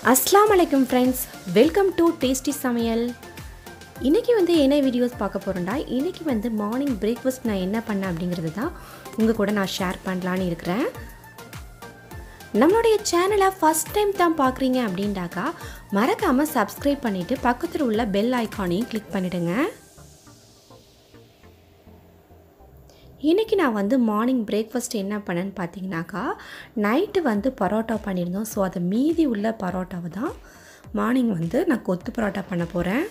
அஸ்லாம் வலைக்கம் friends welcome to tasty சமையல் இன்றைக்கி வந்து என்ன வீடியோஸ் பார்க்க போகிறேன்டா இன்றைக்கி வந்து மார்னிங் பிரேக்ஃபாஸ்ட் நான் என்ன பண்ணேன் அப்படிங்கிறது தான் உங்கள் கூட நான் ஷேர் பண்ணலான்னு இருக்கிறேன் நம்மளுடைய சேனலை ஃபஸ்ட் டைம் தான் பார்க்குறீங்க அப்படின்டாக்கா மறக்காமல் சப்ஸ்கிரைப் பண்ணிவிட்டு பக்கத்தில் உள்ள பெல் ஐக்கானையும் கிளிக் பண்ணிவிடுங்க இன்றைக்கி நான் வந்து மார்னிங் பிரேக்ஃபாஸ்ட் என்ன பண்ணேன்னு பார்த்தீங்கன்னாக்கா நைட்டு வந்து பரோட்டா பண்ணியிருந்தோம் ஸோ அதை மீதி உள்ள பரோட்டாவை தான் மார்னிங் வந்து நான் கொத்து பரோட்டா பண்ண போகிறேன்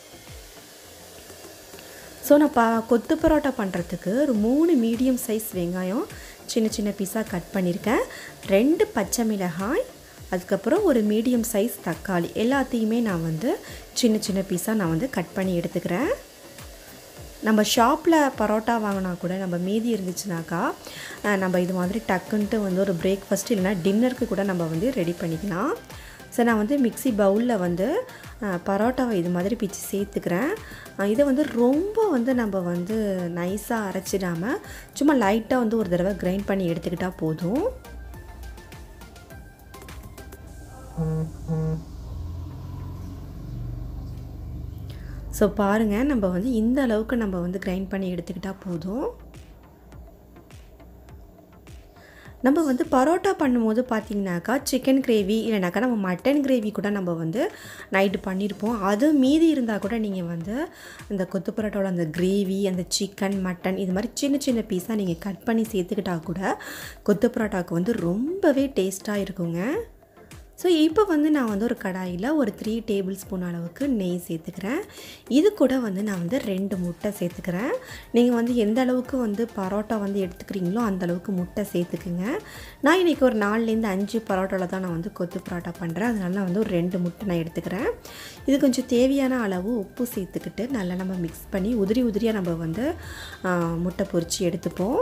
ஸோ நான் பா கொத்து பரோட்டா பண்ணுறதுக்கு ஒரு மூணு மீடியம் சைஸ் வெங்காயம் சின்ன சின்ன பீஸாக கட் பண்ணியிருக்கேன் ரெண்டு பச்சை மிளகாய் அதுக்கப்புறம் ஒரு மீடியம் சைஸ் தக்காளி எல்லாத்தையுமே நான் வந்து சின்ன சின்ன பீஸாக நான் வந்து கட் பண்ணி எடுத்துக்கிறேன் நம்ம ஷாப்பில் பரோட்டா வாங்கினா கூட நம்ம மீதி இருந்துச்சுனாக்கா நம்ம இது மாதிரி டக்குன்ட்டு வந்து ஒரு பிரேக்ஃபாஸ்ட் இல்லைனா டின்னருக்கு கூட நம்ம வந்து ரெடி பண்ணிக்கலாம் ஸோ நான் வந்து மிக்சி பவுலில் வந்து பரோட்டாவை இது மாதிரி பிச்சு சேர்த்துக்கிறேன் இதை வந்து ரொம்ப வந்து நம்ம வந்து நைஸாக அரைச்சிடாமல் சும்மா லைட்டாக வந்து ஒரு தடவை கிரைண்ட் பண்ணி எடுத்துக்கிட்டால் போதும் ஸோ பாருங்கள் நம்ம வந்து இந்த அளவுக்கு நம்ம வந்து கிரைண்ட் பண்ணி எடுத்துக்கிட்டால் போதும் நம்ம வந்து பரோட்டா பண்ணும்போது பார்த்திங்கனாக்கா சிக்கன் கிரேவி இல்லைனாக்கா நம்ம மட்டன் கிரேவி கூட நம்ம வந்து நைட்டு பண்ணியிருப்போம் அது மீதி இருந்தால் கூட நீங்கள் வந்து இந்த கொத்து பரோட்டாவோட அந்த கிரேவி அந்த சிக்கன் மட்டன் இது மாதிரி சின்ன சின்ன பீஸாக நீங்கள் கட் பண்ணி சேர்த்துக்கிட்டா கூட கொத்து பரோட்டாவுக்கு வந்து ரொம்பவே டேஸ்ட்டாக இருக்குங்க ஸோ இப்போ வந்து நான் வந்து ஒரு கடாயில் ஒரு த்ரீ டேபிள் ஸ்பூன் அளவுக்கு நெய் சேர்த்துக்கிறேன் இது கூட வந்து நான் வந்து ரெண்டு முட்டை சேர்த்துக்கிறேன் நீங்கள் வந்து எந்த அளவுக்கு வந்து பரோட்டா வந்து எடுத்துக்கிறீங்களோ அந்த அளவுக்கு முட்டை சேர்த்துக்குங்க நான் இன்றைக்கி ஒரு நாலுலேருந்து அஞ்சு பரோட்டாவில் தான் நான் வந்து கொத்து பரோட்டா பண்ணுறேன் அதனால நான் வந்து ஒரு ரெண்டு முட்டை நான் எடுத்துக்கிறேன் இது கொஞ்சம் தேவையான அளவு உப்பு சேர்த்துக்கிட்டு நல்லா நம்ம மிக்ஸ் பண்ணி உதிரி உதிரியாக நம்ம வந்து முட்டை பொரித்து எடுத்துப்போம்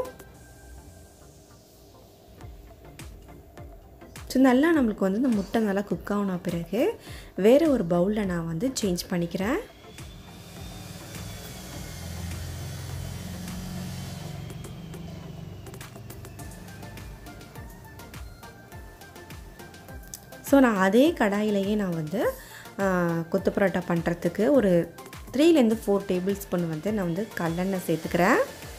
ஸோ நல்லா நம்மளுக்கு வந்து இந்த முட்டை நல்லா குக் ஆகின பிறகு வேறு ஒரு பவுலில் நான் வந்து சேஞ்ச் பண்ணிக்கிறேன் ஸோ நான் அதே கடாயிலேயே நான் வந்து கொத்து பரோட்டா பண்ணுறதுக்கு ஒரு த்ரீலேருந்து ஃபோர் டேபிள் ஸ்பூன் வந்து நான் வந்து கல்லெண்ணெய் சேர்த்துக்கிறேன்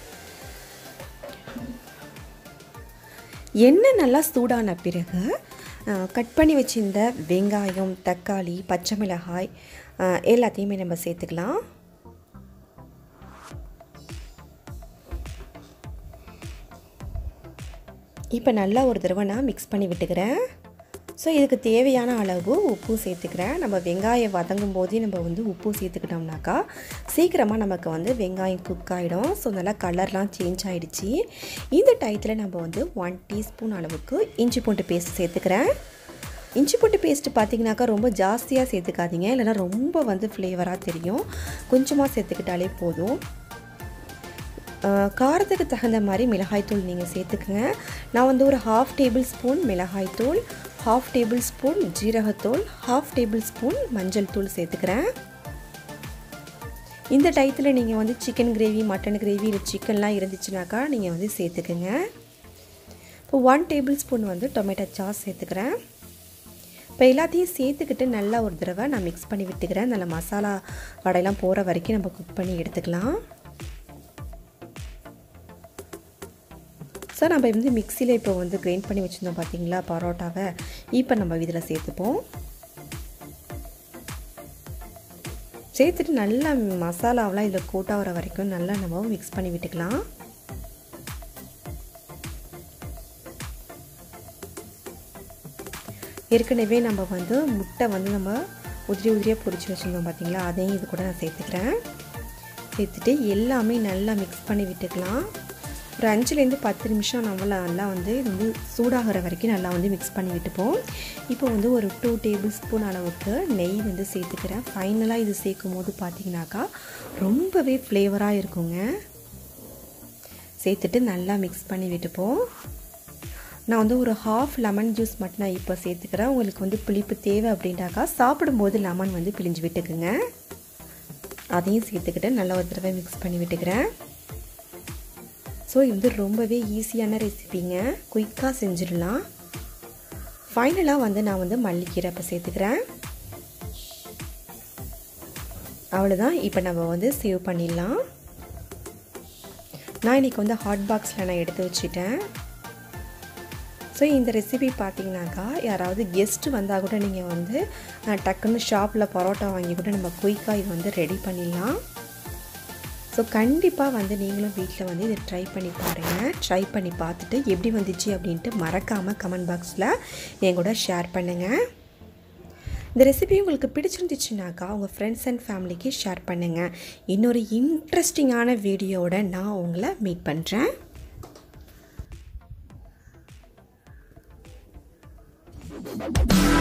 எண்ணெய் நல்லா சூடான பிறகு கட் பண்ணி வச்சிருந்த வெங்காயம் தக்காளி பச்சை மிளகாய் எல்லாத்தையுமே நம்ம சேர்த்துக்கலாம் இப்போ நல்லா ஒரு தடவை நான் மிக்ஸ் பண்ணி விட்டுக்கிறேன் ஸோ இதுக்கு தேவையான அளவு உப்பு சேர்த்துக்கிறேன் நம்ம வெங்காயம் வதங்கும் போதே நம்ம வந்து உப்பு சேர்த்துக்கிட்டோம்னாக்கா சீக்கிரமாக நமக்கு வந்து வெங்காயம் குக் ஆகிடும் ஸோ நல்லா கலர்லாம் சேஞ்ச் ஆகிடுச்சு இந்த டயத்தில் நம்ம வந்து ஒன் டீஸ்பூன் அளவுக்கு இஞ்சி பூண்டு பேஸ்ட் சேர்த்துக்கிறேன் இஞ்சி பூண்டு பேஸ்ட்டு பார்த்திங்கனாக்கா ரொம்ப ஜாஸ்தியாக சேர்த்துக்காதீங்க இல்லைனா ரொம்ப வந்து ஃப்ளேவராக தெரியும் கொஞ்சமாக சேர்த்துக்கிட்டாலே போதும் காரத்துக்கு தகுந்த மாதிரி மிளகாய்த்தூள் நீங்கள் சேர்த்துக்குங்க நான் வந்து ஒரு ஹாஃப் டேபிள் ஸ்பூன் மிளகாய்த்தூள் ஹாஃப் டேபிள் ஸ்பூன் ஜீரகத்தூள் ஹாஃப் டேபிள் ஸ்பூன் மஞ்சள் தூள் சேர்த்துக்கிறேன் இந்த டயத்தில் நீங்கள் வந்து சிக்கன் கிரேவி மட்டன் கிரேவி இல்லை சிக்கன்லாம் இருந்துச்சுனாக்கா நீங்கள் வந்து சேர்த்துக்குங்க இப்போ ஒன் டேபிள் ஸ்பூன் வந்து டொமேட்டோ சாஸ் சேர்த்துக்கிறேன் இப்போ எல்லாத்தையும் சேர்த்துக்கிட்டு நல்லா ஒரு தடவை நான் மிக்ஸ் பண்ணி விட்டுக்கிறேன் நல்ல மசாலா வடையெல்லாம் போகிற வரைக்கும் நம்ம குக் பண்ணி எடுத்துக்கலாம் ஸோ நம்ம வந்து மிக்சியில் இப்போ வந்து கிரைண்ட் பண்ணி வச்சுருந்தோம் பார்த்தீங்களா பரோட்டாவை இப்போ நம்ம இதில் சேர்த்துப்போம் சேர்த்துட்டு நல்லா மசாலாவெலாம் இதில் கூட்டாகிற வரைக்கும் நல்லா நம்ம மிக்ஸ் பண்ணி விட்டுக்கலாம் ஏற்கனவே நம்ம வந்து முட்டை வந்து நம்ம உதிரி உதிரியாக பொரிச்சு வச்சுருந்தோம் பார்த்தீங்களா அதையும் இது கூட நான் சேர்த்துக்கிறேன் சேர்த்துட்டு எல்லாமே நல்லா மிக்ஸ் பண்ணி விட்டுக்கலாம் ஒரு அஞ்சுலேருந்து பத்து நிமிஷம் நம்மள நல்லா வந்து இது வந்து சூடாகிற வரைக்கும் நல்லா வந்து மிக்ஸ் பண்ணி விட்டுப்போம் இப்போ வந்து ஒரு டூ டேபிள் ஸ்பூன் அளவுக்கு நெய் வந்து சேர்த்துக்கிறேன் ஃபைனலாக இது சேர்க்கும் போது பார்த்தீங்கன்னாக்கா ரொம்பவே ஃப்ளேவராக இருக்குங்க சேர்த்துட்டு நல்லா மிக்ஸ் பண்ணி விட்டுப்போம் நான் வந்து ஒரு ஹாஃப் லெமன் ஜூஸ் மட்டும் நான் இப்போ சேர்த்துக்கிறேன் உங்களுக்கு வந்து புளிப்பு தேவை அப்படின்ட்டாக்கா சாப்பிடும்போது லெமன் வந்து பிழிஞ்சு விட்டுக்குங்க அதையும் சேர்த்துக்கிட்டு நல்லா ஒரு தடவை மிக்ஸ் பண்ணி விட்டுக்கிறேன் ஸோ இது வந்து ரொம்பவே ஈஸியான ரெசிபிங்க குயிக்காக செஞ்சிடலாம் ஃபைனலாக வந்து நான் வந்து மல்லிக்கீரை இப்போ சேர்த்துக்கிறேன் அவ்வளோதான் இப்போ நம்ம வந்து சேவ் பண்ணிடலாம் நான் இன்றைக்கி வந்து ஹாட் பாக்ஸில் நான் எடுத்து வச்சுட்டேன் ஸோ இந்த ரெசிபி பார்த்தீங்கன்னாக்கா யாராவது கெஸ்ட்டு வந்தால் கூட நீங்கள் வந்து டக்குன்னு ஷாப்பில் பரோட்டா வாங்கி கூட நம்ம குயிக்காக இது வந்து ரெடி பண்ணிடலாம் ஸோ கண்டிப்பாக வந்து நீங்களும் வீட்டில் வந்து இதை ட்ரை பண்ணி பாருங்கள் ட்ரை பண்ணி பார்த்துட்டு எப்படி வந்துச்சு அப்படின்ட்டு மறக்காமல் கமெண்ட் பாக்ஸில் என் கூட ஷேர் பண்ணுங்கள் இந்த ரெசிபி உங்களுக்கு பிடிச்சிருந்துச்சுனாக்கா உங்கள் ஃப்ரெண்ட்ஸ் அண்ட் ஃபேமிலிக்கு ஷேர் பண்ணுங்கள் இன்னொரு இன்ட்ரெஸ்டிங்கான வீடியோவோட நான் உங்களை மீட் பண்ணுறேன் Thank you.